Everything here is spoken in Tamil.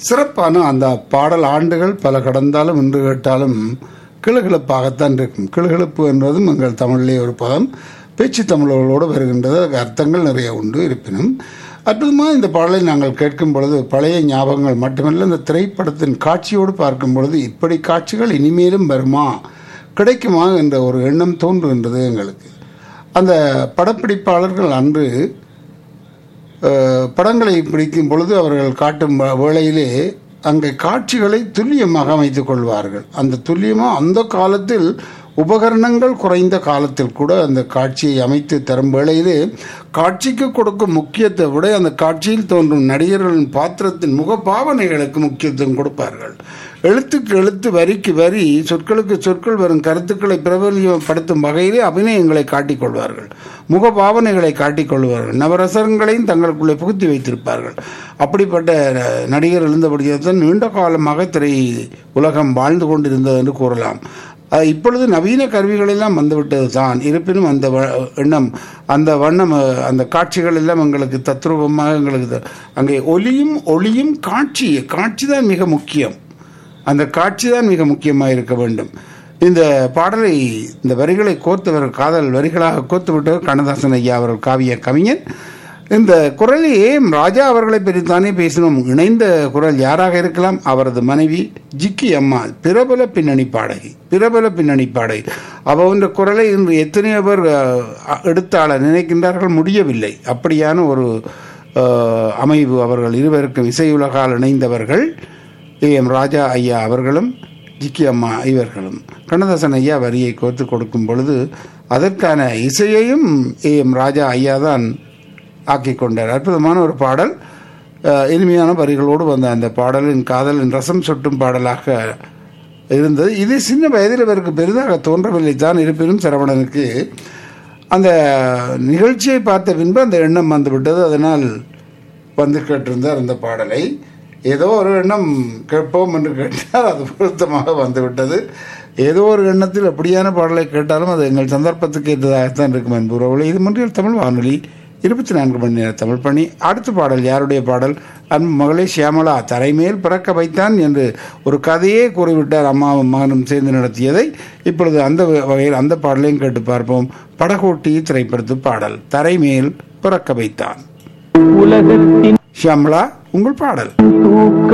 சிறப்பான அந்த பாடல் ஆண்டுகள் பல கடந்தாலும் இன்று கேட்டாலும் கிளுகிழப்பாகத்தான் இருக்கும் கிளுகிழப்பு என்பதும் எங்கள் தமிழிலே ஒரு பதம் பேச்சு தமிழர்களோடு வருகின்றது அதுக்கு அர்த்தங்கள் நிறைய உண்டு இருப்பினும் அற்புதமாக இந்த பாடலை நாங்கள் கேட்கும் பொழுது பழைய ஞாபகங்கள் மட்டுமல்ல இந்த திரைப்படத்தின் காட்சியோடு பார்க்கும் பொழுது இப்படி காட்சிகள் இனிமேலும் வருமா கிடைக்குமா என்ற ஒரு எண்ணம் தோன்றுகின்றது எங்களுக்கு அந்த படப்பிடிப்பாளர்கள் அன்று அஹ், படங்களை பிடிக்கும் பொழுது அவர்கள் காட்டும் வ- வேளையிலே அங்கே காட்சிகளை துல்லியமாக அமைத்துக் கொள்வார்கள் அந்த துல்லியமாக அந்த காலத்தில் உபகரணங்கள் குறைந்த காலத்தில் கூட அந்த காட்சியை அமைத்து தரும் வேளையிலே காட்சிக்கு கொடுக்கும் முக்கியத்தை விட அந்த காட்சியில் தோன்றும் நடிகர்களின் பாத்திரத்தின் முகபாவனைகளுக்கு முக்கியத்துவம் கொடுப்பார்கள் எழுத்துக்கு எழுத்து வரிக்கு வரி சொற்களுக்கு சொற்கள் வரும் கருத்துக்களை பிரபலியப்படுத்தும் வகையிலே அபிநயங்களை காட்டிக்கொள்வார்கள் முகபாவனைகளை காட்டிக்கொள்வார்கள் நவரசங்களையும் தங்களுக்குள்ளே புகுத்தி வைத்திருப்பார்கள் அப்படிப்பட்ட அஹ், நடிகர் எழுந்தபடியாக தான் நீண்ட காலமாக திரை உலகம் வாழ்ந்து கொண்டிருந்தது என்று கூறலாம் அஹ், இப்பொழுது நவீன கருவிகள் எல்லாம் வந்துவிட்டது தான் இருப்பினும் அந்த வ- எண்ணம் அந்த வண்ணம் அஹ், அந்த காட்சிகள் எல்லாம் எங்களுக்கு தத்ரூபமாக எங்களுக்கு த- அங்கே ஒலியும் ஒளியும் காட்சி காட்சி தான் மிக முக்கியம் அந்த காட்சி தான் மிக முக்கியமாக இருக்க வேண்டும் இந்த பாடலை இந்த வரிகளை கோர்த்தவர் காதல் வரிகளாக கோர்த்து விட்டவர் கண்ணதாசன் ஐயா அவர்கள் காவிய கவிஞன் இந்த குரலை ஏம் ராஜா அவர்களை பற்றித்தானே பேசினோம் இணைந்த குரல் யாராக இருக்கலாம் அவரது மனைவி ஜிக்கி அம்மா பிரபல பின்னணி பாடகி பிரபல பின்னணி பாடகி அவன்ற குரலை இன்று எத்தனையோ பேர் அஹ், எடுத்தாள நினைக்கின்றார்கள் முடியவில்லை அப்படியான ஒரு அஹ், அமைவு அவர்கள் இருவருக்கும் இசையுலகால் இணைந்தவர்கள் ஏ எம் ராஜா ஐயா அவர்களும் ஜிக்கி அம்மா இவர்களும் கண்ணதாசன் ஐயா வரியை கோர்த்து கொடுக்கும் பொழுது அதற்கான இசையையும் ஏ எம் ராஜா ஐயா தான் ஆக்கி கொண்டார் அற்புதமான ஒரு பாடல் அஹ், இனிமையான வரிகளோடு வந்த அந்த பாடலின் காதலின் ரசம் சொட்டும் பாடலாக இருந்தது இது சின்ன வயதில் இவருக்கு பெரிதாக தோன்றவில்லை தான் இருப்பினும் சரவணனுக்கு அந்த நிகழ்ச்சியை பார்த்த பின்பு அந்த எண்ணம் வந்துவிட்டது அதனால் வந்து கேட்டிருந்தார் அந்த பாடலை ஏதோ ஒரு எண்ணம் கேட்போம் என்று கேட்டால் அது பொருத்தமாக வந்துவிட்டது ஏதோ ஒரு எண்ணத்தில் அப்படியான பாடலை கேட்டாலும் அது எங்கள் சந்தர்ப்பத்துக்கு ஏற்றதாகத்தான் இருக்கும் என்பவர்கள் இது மன்றியல் தமிழ் வானொலி இருபத்தி நான்கு மணி நேர தமிழ் பணி அடுத்த பாடல் யாருடைய பாடல் அன்பு மகளே சியாமலா தரைமேல் பிறக்க வைத்தான் என்று ஒரு கதையே கூறிவிட்டார் அம்மாவும் மகனும் சேர்ந்து நடத்தியதை இப்பொழுது அந்த வகையில் அந்த பாடலையும் கேட்டு பார்ப்போம் படகோட்டி திரைப்படத்து பாடல் தரைமேல் பிறக்க வைத்தான் உலகத்தின் ஷியாமலா உங்கள் பாடல் தூக்க